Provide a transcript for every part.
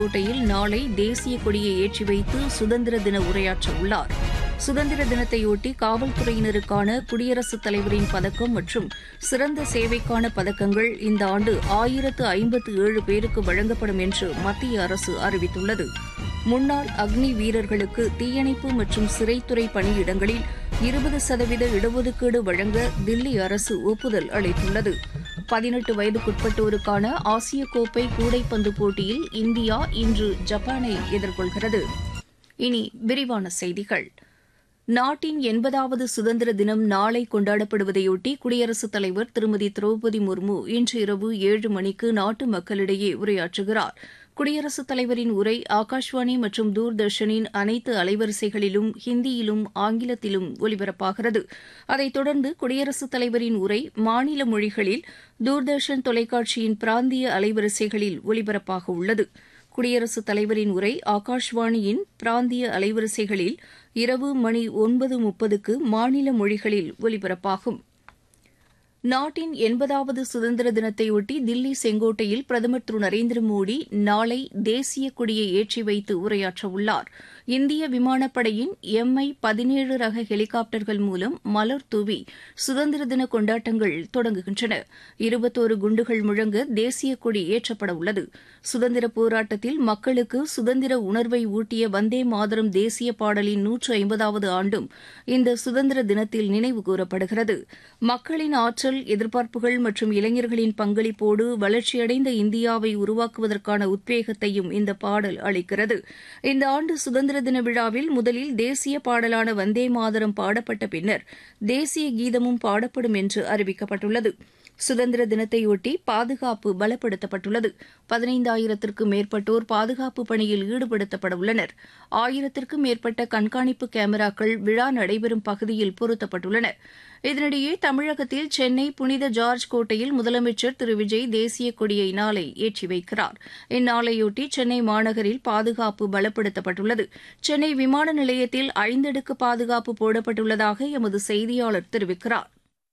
கோட்டையில் நாளை தேசிய கொடியை ஏற்றி வைத்து சுதந்திர தின உரையாற்ற உள்ளார் சுதந்திர தினத்தையொட்டி காவல்துறையினருக்கான குடியரசுத் தலைவரின் பதக்கம் மற்றும் சிறந்த சேவைக்கான பதக்கங்கள் இந்த ஆண்டு ஆயிரத்து ஐம்பத்து ஏழு பேருக்கு வழங்கப்படும் என்று மத்திய அரசு அறிவித்துள்ளது முன்னாள் அக்னி வீரர்களுக்கு தீயணைப்பு மற்றும் சிறைத்துறை பணியிடங்களில் இருபது சதவீத இடஒதுக்கீடு வழங்க தில்லி அரசு ஒப்புதல் அளித்துள்ளது பதினெட்டு வயதுக்குட்பட்டோருக்கான ஆசிய கோப்பை கூடைப்பந்து போட்டியில் இந்தியா இன்று ஜப்பானை எதிர்கொள்கிறது இனி விரிவான செய்திகள் நாட்டின் எண்பதாவது சுதந்திர தினம் நாளை கொண்டாடப்படுவதையொட்டி குடியரசுத் தலைவர் திருமதி திரௌபதி முர்மு இன்று இரவு ஏழு மணிக்கு நாட்டு மக்களிடையே உரையாற்றுகிறார் குடியரசுத் தலைவரின் உரை ஆகாஷ்வாணி மற்றும் தூர்தர்ஷனின் அனைத்து அலைவரிசைகளிலும் ஹிந்தியிலும் ஆங்கிலத்திலும் ஒலிபரப்பாகிறது அதைத் தொடர்ந்து குடியரசுத் தலைவரின் உரை மாநில மொழிகளில் தூர்தர்ஷன் தொலைக்காட்சியின் பிராந்திய அலைவரிசைகளில் ஒலிபரப்பாக உள்ளது குடியரசுத் தலைவரின் உரை ஆகாஷ்வாணியின் பிராந்திய அலைவரிசைகளில் இரவு மணி ஒன்பது முப்பதுக்கு மாநில மொழிகளில் ஒலிபரப்பாகும் நாட்டின் எண்பதாவது சுதந்திர தினத்தையொட்டி தில்லி செங்கோட்டையில் பிரதமர் திரு நரேந்திர மோடி நாளை தேசிய கொடியை ஏற்றி வைத்து உரையாற்றவுள்ளார் இந்திய விமானப்படையின் எம்ஐ பதினேழு ரக ஹெலிகாப்டர்கள் மூலம் மலர் தூவி சுதந்திர தின கொண்டாட்டங்கள் தொடங்குகின்றன இருபத்தோரு குண்டுகள் முழங்க தேசிய கொடி ஏற்றப்பட உள்ளது சுதந்திர போராட்டத்தில் மக்களுக்கு சுதந்திர உணர்வை ஊட்டிய வந்தே மாதரம் தேசிய பாடலின் நூற்று ஐம்பதாவது ஆண்டும் இந்த சுதந்திர தினத்தில் நினைவு கூறப்படுகிறது மக்களின் ஆற்றல் எதிர்பார்ப்புகள் மற்றும் இளைஞர்களின் பங்களிப்போடு வளர்ச்சியடைந்த இந்தியாவை உருவாக்குவதற்கான உத்வேகத்தையும் இந்த பாடல் அளிக்கிறது இந்த ஆண்டு சுதந்திர தின விழாவில் முதலில் தேசிய பாடலான வந்தே மாதரம் பாடப்பட்ட பின்னர் தேசிய கீதமும் பாடப்படும் என்று அறிவிக்கப்பட்டுள்ளது சுதந்திர தினத்தையொட்டி பாதுகாப்பு பலப்படுத்தப்பட்டுள்ளது பதினைந்தாயிரத்திற்கும் மேற்பட்டோர் பாதுகாப்பு பணியில் ஈடுபடுத்தப்பட உள்ளனர் ஆயிரத்திற்கும் மேற்பட்ட கண்காணிப்பு கேமராக்கள் விழா நடைபெறும் பகுதியில் பொருத்தப்பட்டுள்ளன இதனிடையே தமிழகத்தில் சென்னை புனித ஜார்ஜ் கோட்டையில் முதலமைச்சர் திரு விஜய் தேசிய கொடியை நாளை ஏற்றி வைக்கிறார் இந்நாளையொட்டி சென்னை மாநகரில் பாதுகாப்பு பலப்படுத்தப்பட்டுள்ளது சென்னை விமான நிலையத்தில் ஐந்தடுக்கு பாதுகாப்பு போடப்பட்டுள்ளதாக எமது செய்தியாளர் தெரிவிக்கிறார்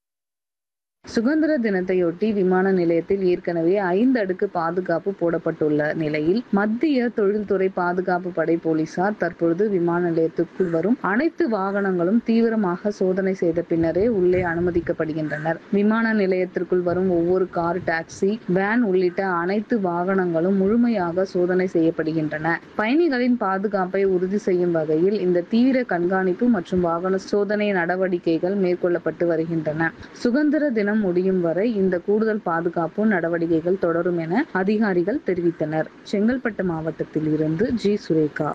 சுதந்திர தினத்தையொட்டி விமான நிலையத்தில் ஏற்கனவே ஐந்து அடுக்கு பாதுகாப்பு போடப்பட்டுள்ள நிலையில் மத்திய தொழில்துறை பாதுகாப்பு படை போலீசார் தற்பொழுது விமான நிலையத்திற்குள் வரும் அனைத்து வாகனங்களும் தீவிரமாக சோதனை செய்த பின்னரே உள்ளே அனுமதிக்கப்படுகின்றனர் விமான நிலையத்திற்குள் வரும் ஒவ்வொரு கார் டாக்ஸி வேன் உள்ளிட்ட அனைத்து வாகனங்களும் முழுமையாக சோதனை செய்யப்படுகின்றன பயணிகளின் பாதுகாப்பை உறுதி செய்யும் வகையில் இந்த தீவிர கண்காணிப்பு மற்றும் வாகன சோதனை நடவடிக்கைகள் மேற்கொள்ளப்பட்டு வருகின்றன சுதந்திர தினம் முடியும் வரை இந்த கூடுதல் பாதுகாப்பு நடவடிக்கைகள் தொடரும் என அதிகாரிகள் தெரிவித்தனர் செங்கல்பட்டு மாவட்டத்தில் இருந்து ஜி சுரேகா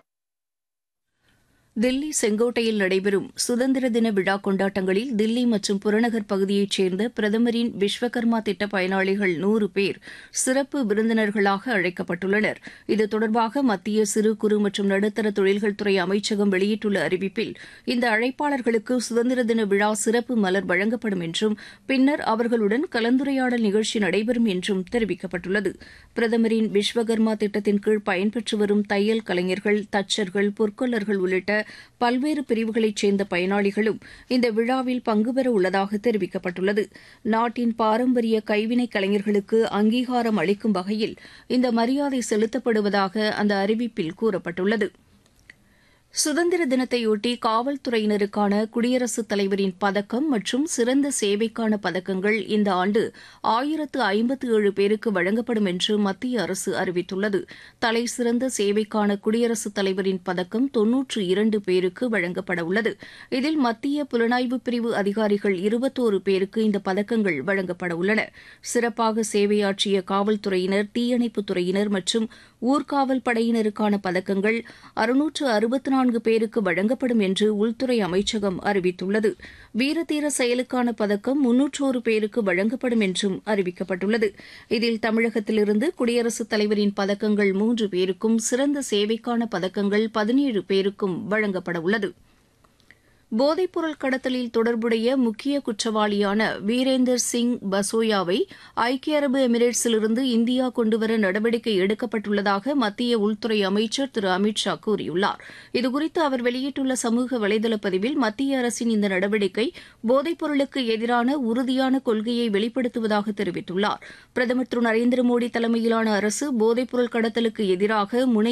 தில்லி செங்கோட்டையில் நடைபெறும் சுதந்திர தின விழா கொண்டாட்டங்களில் தில்லி மற்றும் புறநகர் பகுதியைச் சேர்ந்த பிரதமரின் விஸ்வகர்மா திட்ட பயனாளிகள் நூறு பேர் சிறப்பு விருந்தினர்களாக அழைக்கப்பட்டுள்ளனர் இது தொடர்பாக மத்திய சிறு குறு மற்றும் நடுத்தர தொழில்கள் துறை அமைச்சகம் வெளியிட்டுள்ள அறிவிப்பில் இந்த அழைப்பாளர்களுக்கு சுதந்திர தின விழா சிறப்பு மலர் வழங்கப்படும் என்றும் பின்னர் அவர்களுடன் கலந்துரையாடல் நிகழ்ச்சி நடைபெறும் என்றும் தெரிவிக்கப்பட்டுள்ளது பிரதமரின் விஸ்வகர்மா திட்டத்தின் கீழ் பயன்பெற்று வரும் தையல் கலைஞர்கள் தச்சர்கள் பொற்கொல்லர்கள் உள்ளிட்ட பல்வேறு பிரிவுகளைச் சேர்ந்த பயனாளிகளும் இந்த விழாவில் பங்குபெற உள்ளதாக தெரிவிக்கப்பட்டுள்ளது நாட்டின் பாரம்பரிய கைவினை கலைஞர்களுக்கு அங்கீகாரம் அளிக்கும் வகையில் இந்த மரியாதை செலுத்தப்படுவதாக அந்த அறிவிப்பில் கூறப்பட்டுள்ளது சுதந்திர தினத்தையொட்டி காவல்துறையினருக்கான குடியரசுத் தலைவரின் பதக்கம் மற்றும் சிறந்த சேவைக்கான பதக்கங்கள் இந்த ஆண்டு ஆயிரத்து ஐம்பத்து ஏழு பேருக்கு வழங்கப்படும் என்று மத்திய அரசு அறிவித்துள்ளது தலை சிறந்த சேவைக்கான குடியரசுத் தலைவரின் பதக்கம் தொன்னூற்று இரண்டு பேருக்கு வழங்கப்பட உள்ளது இதில் மத்திய புலனாய்வு பிரிவு அதிகாரிகள் இருபத்தோரு பேருக்கு இந்த பதக்கங்கள் வழங்கப்பட உள்ளன சிறப்பாக சேவையாற்றிய காவல்துறையினர் தீயணைப்புத் துறையினர் மற்றும் ஊர்காவல் படையினருக்கான பதக்கங்கள் அறுநூற்று அறுபத்தி நான்கு பேருக்கு வழங்கப்படும் என்று உள்துறை அமைச்சகம் அறிவித்துள்ளது வீரதீர செயலுக்கான பதக்கம் முன்னூற்றோரு பேருக்கு வழங்கப்படும் என்றும் அறிவிக்கப்பட்டுள்ளது இதில் தமிழகத்திலிருந்து குடியரசுத் தலைவரின் பதக்கங்கள் மூன்று பேருக்கும் சிறந்த சேவைக்கான பதக்கங்கள் பதினேழு பேருக்கும் வழங்கப்பட உள்ளது போதைப்பொருள் கடத்தலில் தொடர்புடைய முக்கிய குற்றவாளியான வீரேந்தர் சிங் பசோயாவை ஐக்கிய அரபு எமிரேட்ஸிலிருந்து இந்தியா கொண்டுவர நடவடிக்கை எடுக்கப்பட்டுள்ளதாக மத்திய உள்துறை அமைச்சர் திரு அமித் ஷா கூறியுள்ளார் இதுகுறித்து அவர் வெளியிட்டுள்ள சமூக வலைதள பதிவில் மத்திய அரசின் இந்த நடவடிக்கை போதைப்பொருளுக்கு எதிரான உறுதியான கொள்கையை வெளிப்படுத்துவதாக தெரிவித்துள்ளார் பிரதமர் திரு நரேந்திர மோடி தலைமையிலான அரசு போதைப்பொருள் கடத்தலுக்கு எதிராக முனை